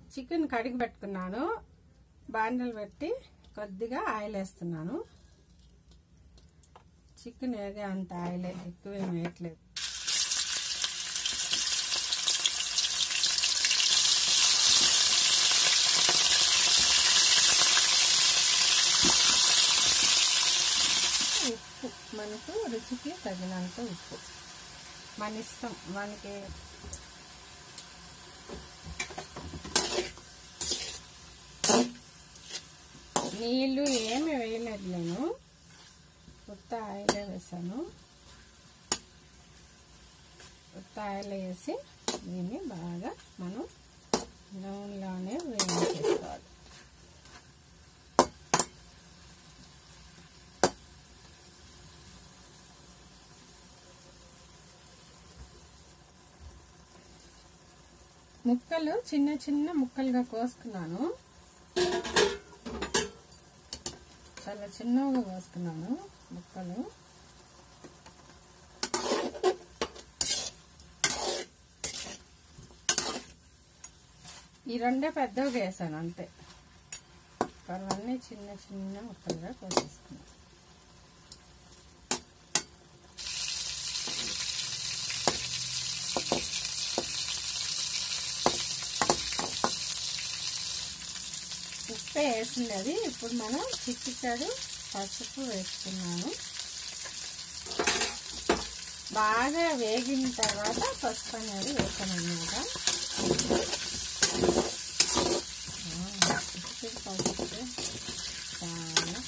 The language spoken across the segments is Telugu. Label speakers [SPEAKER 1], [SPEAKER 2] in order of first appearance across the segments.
[SPEAKER 1] చికెన్ కడిగి పెట్టుకున్నాను బాండలు పెట్టి కొద్దిగా ఆయిల్ వేస్తున్నాను చికెన్ వేగే అంత ఆయిల్ ఎక్కువ ఏం వేయట్లేదు ఉప్పు మనకు రుచికి తగినంత ఉప్పు మన ఇష్టం మనకి నీళ్ళు ఏమి వేయలేదు నేను ఉత్త ఆయిలే వేసాను ఉత్త ఆయిల్ వేసి దీన్ని బాగా మనం నూనెలోనే వేయించేసుకోవాలి ముక్కలు చిన్న చిన్న ముక్కలుగా కోసుకున్నాను చాలా చిన్నగా కోసుకున్నాను ముక్కలు ఈ రెండే పెద్దగా వేసాను అంతే అవన్నీ చిన్న చిన్న ముక్కలుగా కోసేసుకున్నాను ఉప్పు వేసింది ఇప్పుడు మనం చిక్కిచాడు పసుపు వేసుకున్నాను బాగా వేగిన తర్వాత పసుపు అనేది వేసాను అనమాట పసుపు చాలా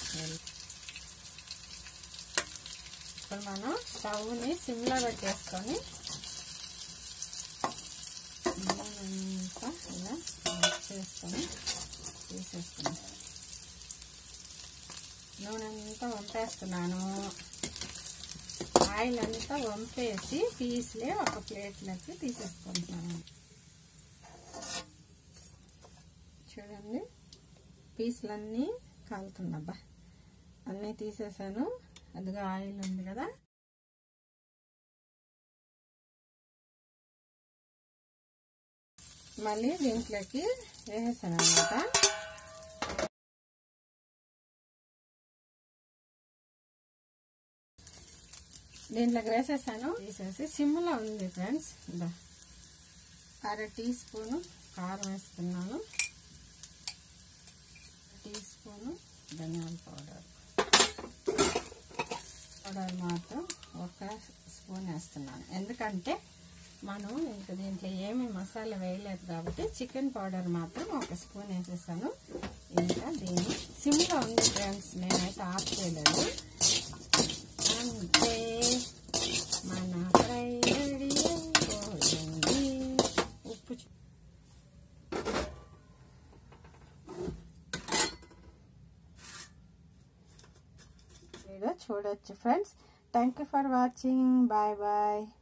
[SPEAKER 1] ఇప్పుడు మనం స్టవ్ని సిమ్లో పెట్టేసుకొని నూనెంతా ఇలా చేసుకొని తీసేసుకున్నాను నూనె అంతా వంపేస్తున్నాను ఆయిల్ అంతా వంపేసి పీస్లే ఒక ప్లేట్లోకి తీసేసుకుంటున్నాను చూడండి పీసులన్నీ కాలుతున్నాబ్బా అన్నీ తీసేసాను అదిగా ఆయిల్ ఉంది కదా మళ్ళీ దీంట్లోకి వేసేసాను అనమాట దీంట్లోకి వేసేసాను తీసేసి సిమ్లో ఉంది ఫ్రెండ్స్ ఇదా అర టీ స్పూను కారం వేస్తున్నాను టీ స్పూను ధనియాల పౌడర్ పౌడర్ మాత్రం ఒక స్పూన్ వేస్తున్నాను ఎందుకంటే మనం ఇంకా దీంట్లో ఏమి మసాలా వేయలేదు కాబట్టి చికెన్ పౌడర్ మాత్రం ఒక స్పూన్ వేసేసాను ఇంకా దీన్ని సిమ్లో ఉంది ఫ్రెండ్స్ నేనైతే ఆఫ్ చేయలేదు అంతే మన ఫ్రై రెడీ అయిపోయింది ఉప్పు చూడొచ్చు friends thank you for watching bye bye